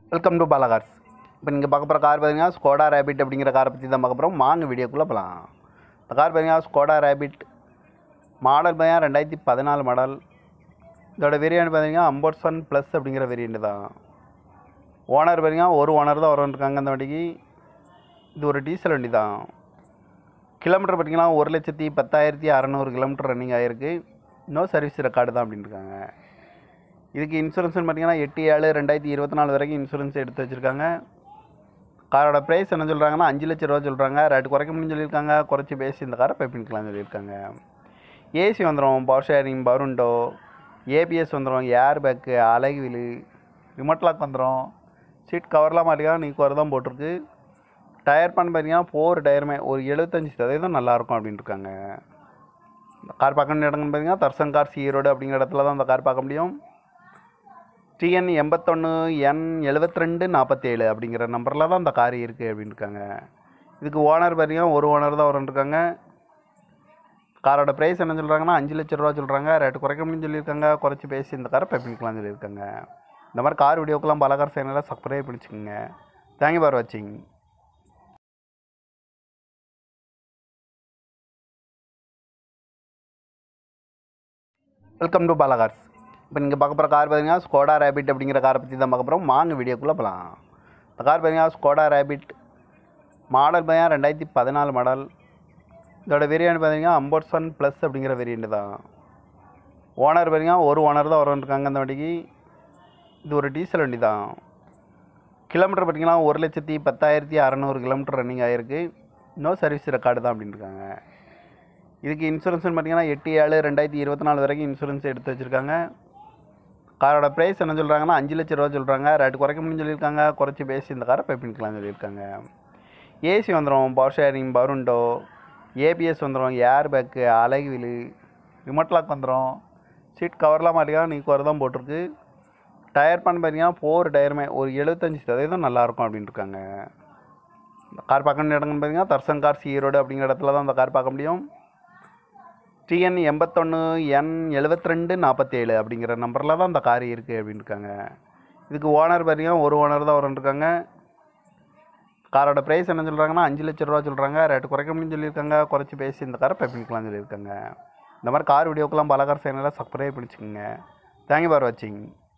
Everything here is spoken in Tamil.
வெல்கம் டு பாலாகார்ஸ் இப்போ நீங்கள் பார்க்க போகிற கார் பார்த்தீங்கன்னா ஸ்கோடா ரேபிட் அப்படிங்கிற காரை பற்றி தான் பார்க்க போகிறோம் வாங்க வீடியோக்குள்ளே போகலாம் இந்த கார் பார்த்தீங்கன்னா ஸ்கோடா ரேபிட் மாடல் பார்த்தீங்கன்னா ரெண்டாயிரத்தி பதினாலு மாடல் இதோட வேரியண்ட் பார்த்தீங்கன்னா அம்பர்சன் ப்ளஸ் அப்படிங்கிற வேரியண்ட் தான் ஓனர் பார்த்தீங்கன்னா ஒரு ஓனர் தான் வரவன்ருக்காங்க அந்த வண்டிக்கு இது ஒரு டீசல் வண்டி தான் கிலோமீட்டர் பார்த்தீங்கன்னா ஒரு லட்சத்தி பத்தாயிரத்தி அறநூறு கிலோமீட்டர் ரன்னிங் ஆகிருக்கு நோ சர்வீஸ் ரெக்கார்டு தான் அப்படின்னு இருக்காங்க இதுக்கு இன்சூரன்ஸ்னு பார்த்தீங்கன்னா எட்டு ஏழு ரெண்டாயிரத்தி இருபத்தி நாலு வரைக்கும் இன்சூரன்ஸ் எடுத்து வச்சுருக்காங்க காரோட ப்ரைஸ் என்ன சொல்கிறாங்கன்னா அஞ்சு லட்ச ரூபா சொல்கிறாங்க ரேட்டு குறைக்க முடியும்னு சொல்லியிருக்காங்க குறைச்சி பேசி இந்த காரை பை பண்ணிக்கலாம்னு சொல்லியிருக்காங்க ஏசி வந்துடும் பவர் ஷேரிங் பவருண்டோ ஏபிஎஸ் வந்துடும் ஏர் பேக்கு அழகு வீலு ரிமோட் லாக் வந்துடும் சீட் கவர்லாம் மாட்டிக்கலாம் நீ குறை தான் போட்டிருக்கு டயர் பண்ண பார்த்தீங்கன்னா போர் டயருமே ஒரு எழுபத்தஞ்சி சதவீதம் நல்லாயிருக்கும் அப்படின்னு இருக்காங்க இந்த கார் பார்க்கணும் இடங்கன்னு பார்த்தீங்கன்னா தர்சன் கார்ஸ் ஈரோடு அப்படிங்கிற இடத்துல தான் அந்த கார் பார்க்க முடியும் டிஎன் எண்பத்தொன்று என் எழுபத்தி ரெண்டு நாற்பத்தேழு அப்படிங்கிற நம்பரில் தான் அந்த கார் இருக்குது அப்படின்னு இருக்காங்க இதுக்கு ஓனர் பார்த்தீங்கன்னா ஒரு ஓனர் தான் வரன்ருக்காங்க காரோட ப்ரைஸ் என்ன சொல்கிறாங்கன்னா அஞ்சு லட்ச ரூபா சொல்கிறாங்க ரேட்டு குறைக்க முடியும்னு சொல்லியிருக்காங்க குறைச்சி பேசி இந்த காரை பை பண்ணிக்கலாம்னு சொல்லியிருக்காங்க இந்த மாதிரி கார் வீடியோக்கெல்லாம் பலகார் சேனலில் சப்ஸ்கிரைப் பண்ணிச்சுக்கோங்க தேங்க்யூ ஃபார் வாட்சிங் வெல்கம் டு பாலாகார்ஸ் இப்போ நீங்கள் பார்க்க போகிற கார் பார்த்தீங்கன்னா ஸ்கோடா ரேபிட் அப்படிங்கிற காரை பற்றி தான் பார்க்க போகிறோம் வாங்க வீடியோக்குள்ளே போகலாம் இந்த கார் பார்த்தீங்கன்னா ஸ்கோடா ரேபிட் மாடல் பார்த்தீங்கன்னா ரெண்டாயிரத்தி பதினாலு மாடல் இதோட வேரியண்ட் பார்த்தீங்கன்னா அம்பர்சன் ப்ளஸ் அப்படிங்கிற வேரியண்ட் தான் ஓனர் பார்த்தீங்கன்னா ஒரு ஓனர் தான் வரவன்ருக்காங்க அந்த வண்டிக்கு இது ஒரு டீசல் வண்டி தான் கிலோமீட்டர் பார்த்தீங்கன்னா ஒரு லட்சத்தி பத்தாயிரத்தி அறநூறு கிலோமீட்டர் ரன்னிங் ஆகிருக்கு நோ சர்வீஸ் ரெக்கார்டு தான் அப்படின்னு இருக்காங்க இதுக்கு இன்சூரன்ஸ்னு பார்த்தீங்கன்னா எட்டு ஏழு ரெண்டாயிரத்தி இருபத்தி நாலு வரைக்கும் இன்சூரன்ஸ் எடுத்து வச்சுருக்காங்க காரோட ப்ரைஸ் என்ன சொல்கிறாங்கன்னா அஞ்சு லட்ச ரூபா சொல்கிறாங்க ரேட்டு குறைக்க முடியும்னு சொல்லியிருக்காங்க குறைச்சி பேசி இந்த காரை பை பண்ணிக்கலாம்னு சொல்லியிருக்காங்க ஏசி வந்துடும் பவர் ஷேரிங் பவருண்டோ ஏபிஎஸ் வந்துடும் ஏர் பேக்கு அழகு வீலு ரிமோட் லாக் வந்துடும் சீட் கவர்லாம் மாட்டிக்கலாம் நீ குறை தான் போட்டிருக்கு டயர் பண்ண பார்த்தீங்கன்னா போர் டயருமே ஒரு எழுபத்தஞ்சி சதவீதம் நல்லாயிருக்கும் அப்படின்னு இருக்காங்க இந்த கார் பார்க்கணும் இடங்கன்னு பார்த்தீங்கன்னா தர்சன் கார்ஸ் ஈரோடு அப்படிங்கிற இடத்துல தான் அந்த கார் பார்க்க முடியும் டிஎன் எண்பத்தொன்று என் எழுபத்தி ரெண்டு நாற்பத்தேழு அப்படிங்கிற நம்பரில் தான் அந்த கார் இருக்குது அப்படின்னு இருக்காங்க இதுக்கு ஓனர் பார்த்தீங்கன்னா ஒரு ஓனர் தான் வரன்ருக்காங்க காரோட ப்ரைஸ் என்ன சொல்கிறாங்கன்னா அஞ்சு லட்ச ரூபா சொல்கிறாங்க ரேட்டு குறைக்க முடியும்னு சொல்லியிருக்காங்க குறைச்சி பேசி இந்த காரை பை பண்ணிக்கலாம்னு சொல்லியிருக்காங்க இந்த மாதிரி கார் வீடியோக்கெல்லாம் பலகார் சேனலில் சப்ஸ்கிரைப் பண்ணிச்சுக்கோங்க தேங்க்யூ ஃபார் வாட்சிங்